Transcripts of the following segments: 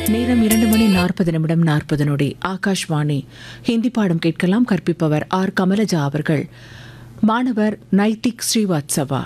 நேரம் இரண்டு மணி நாற்பது நிமிடம் நாற்பது நொடி ஆகாஷ்வாணி ஹிந்தி பாடம் கேட்கலாம் கற்பிப்பவர் ஆர் கமலஜா அவர்கள் மாணவர் நைத்திக் ஸ்ரீவாத்சவா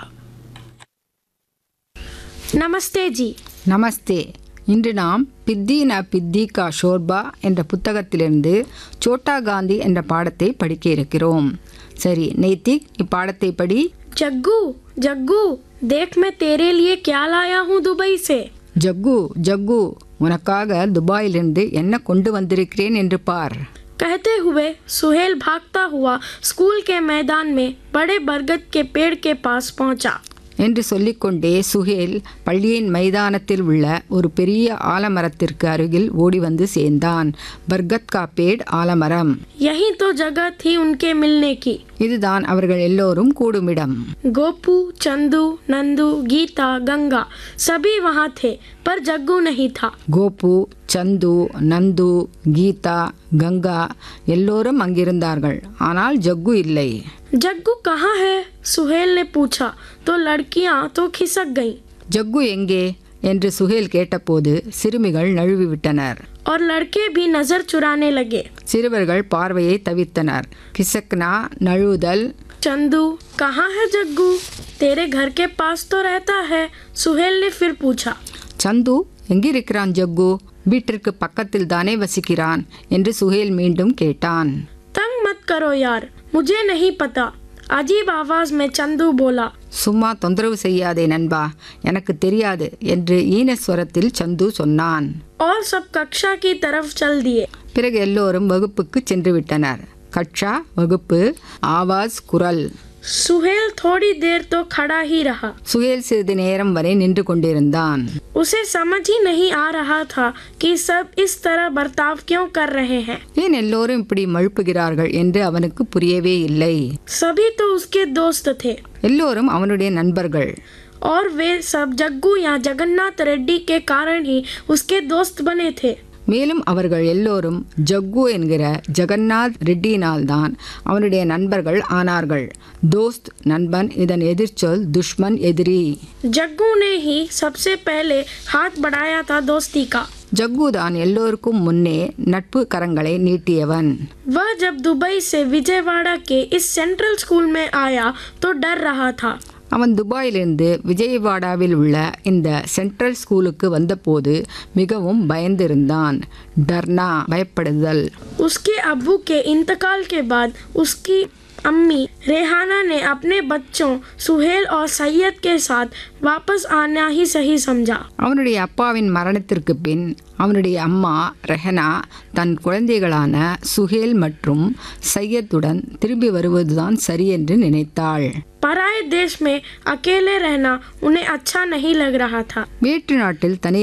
नमस्ते जी நமஸ்தே இன்று நாம் பித்தி ந பித்தி கா ஷோர்பா என்ற புத்தகத்திலிருந்து சோட்டா காந்தி என்ற பாடத்தை படிக்க இருக்கிறோம் சரி நைத்திக் இப்பாடத்தை படி जग्गू जग्गू देख मैं तेरे लिए क्या लाया हूँ दुबई से ஜக்கு ஜக்கு உனக்காக துபாயிலிருந்து என்ன கொண்டு வந்திருக்கிறேன் என்று பார் कहते हुए सुहेल भागता हुआ स्कूल के मैदान में बड़े बरगद के पेड़ के पास पहुंचा என்று சொல்லிக்கொண்டே சுஹேல் பள்ளியின் மைதானத்தில் உள்ள ஒரு பெரிய ஆலமரத்திற்கு அருகில் ஓடி வந்து சேர்ந்தான் பர்கத் கா பேட் ஆலமரம் यही तो जगह थी उनके मिलने की இதுதான் அவர்கள் எல்லோரும் கூடுமிடம் गोपू चंदू नंदू गीता गंगा सभी वहाँ थे पर जग्गू नहीं था கோபு சந்து நந்து கீதா கங்கா எல்லோரும் அங்கிருந்தார்கள் ஆனால் ஜக்கு இல்லை जग्गू कहाँ है सुहेल ने पूछा तो लड़कियाँ तो खिसक गईं ஜக்கு எங்கே என்று சுஹேல் கேட்டபோது சிறுமிகள் நழுவிவிட்டனர் और लड़के भी नजर चुराने लगे சிறுவர்கள் பார்வையை தவித்தனர் கிசக்னா நழுவுதல் चंदू कहाँ है जग्गू तेरे घर के पास तो रहता है सुहेल ने फिर पूछा சந்து எங்கிருக்கிறான் ஜக்கு வீட்டிற்கு பக்கத்தில் தானே வசிக்கிறான் என்று சுஹேல் மீண்டும் கேட்டான் तंग मत करो यार मुझे नहीं पता अजीब आवाज में चंदू बोला சும்மா தொந்தரவு செய்யாதே நண்பா எனக்கு தெரியாது என்று ஈனஸ்வரத்தில் சந்து சொன்னான் और सब कक्षा की तरफ चल दिए பிறகு எல்லோரும் வகுப்புக்கு சென்று விட்டனர் கட்சா வகுப்பு ஆவாஸ் குரல் सुहेल थोड़ी देर तो खड़ा ही रहा சுகேல் சிறிது நேரம் வரை நின்று கொண்டிருந்தான் उसे समझ ही नहीं आ रहा था कि सब इस तरह बर्ताव क्यों कर रहे हैं ஏன் எல்லோரும் இப்படி மழுப்புகிறார்கள் என்று அவனுக்கு புரியவே இல்லை सभी तो उसके दोस्त थे எல்லோரும் அவனுடைய நண்பர்கள் और वे सब जग्गू या जगन्नाथ रेड्डी के कारण ही उसके दोस्त बने थे மேலும் அவர்கள் எல்லோரும் ஜக்கு என்கிற ஜெகநாத் ரெட்டியினால் தான் அவனுடைய நண்பர்கள் ஆனார்கள் தோஸ்த் நண்பன் இதன் எதிர்ச்சொல் துஷ்மன் எதிரி जग्गू ने ही सबसे पहले हाथ बढ़ाया था दोस्ती का ஜக்கு தான் எல்லோருக்கும் முன்னே நட்பு கரங்களை நீட்டியவன் वह जब दुबई से विजयवाड़ा के इस सेंट्रल स्कूल में आया तो डर रहा था அவன் துபாயிலிருந்து விஜயவாடாவில் உள்ள இந்த சென்ட்ரல் ஸ்கூலுக்கு வந்தபோது மிகவும் பயந்திருந்தான் டர்னா பயப்படுதல் उसके अब्बू के इंतकाल के बाद उसकी अम्मी रेहाना ने अपने बच्चों सुहेल और सैयद के साथ वापस आना ही सही समझा அவனுடைய அப்பாவின் மரணத்திற்கு பின் அவனுடைய அம்மா ரெஹனா தன் குழந்தைகளான சுஹேல் மற்றும் சையத்துடன் திரும்பி வருவதுதான் சரி என்று நினைத்தாள் पराए देश में अकेले रहना उन्हें अच्छा नहीं लग रहा था வேற்று நாட்டில் தனி